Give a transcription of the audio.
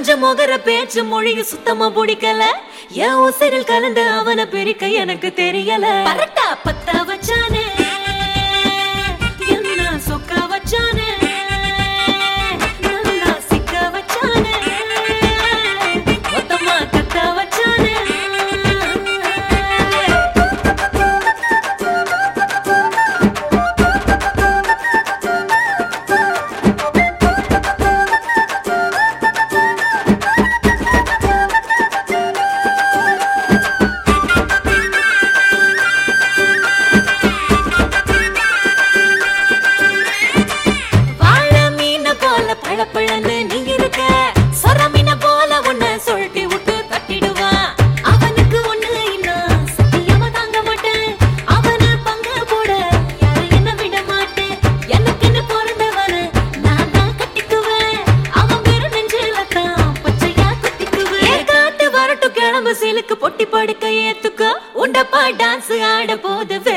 கொஞ்சம் முகர பேச்சு மொழியும் சுத்தமா பிடிக்கல என் உசிரில் கலந்து அவனை பிரிக்க எனக்கு தெரியல பரட்டா பத்தா வச்சானே என்ன சொக்க வச்சானே நல்லா சிக்க வச்சானே மொத்தமா கத்த வச்சானே வாழ மீன போல பழப்பழன்னு நீ இருக்க சொர மீன போல உன்னை சொல்லிட்டு விட்டு தட்டிடுவான் அவனுக்கு ஒண்ணு இன்னும் சத்தியமா தாங்க மாட்டேன் அவனை பங்கு போட யாரும் என்ன விட மாட்டேன் எனக்குன்னு பிறந்தவன நான் தான் கட்டிக்குவேன் அவன் வெறும் நெஞ்சில தான் பச்சையா குத்திக்குவேன் காத்து வரட்டும் கிளம்பு சீலுக்கு பொட்டி படுக்க ஏத்துக்க உண்டப்பா டான்ஸ் ஆட போது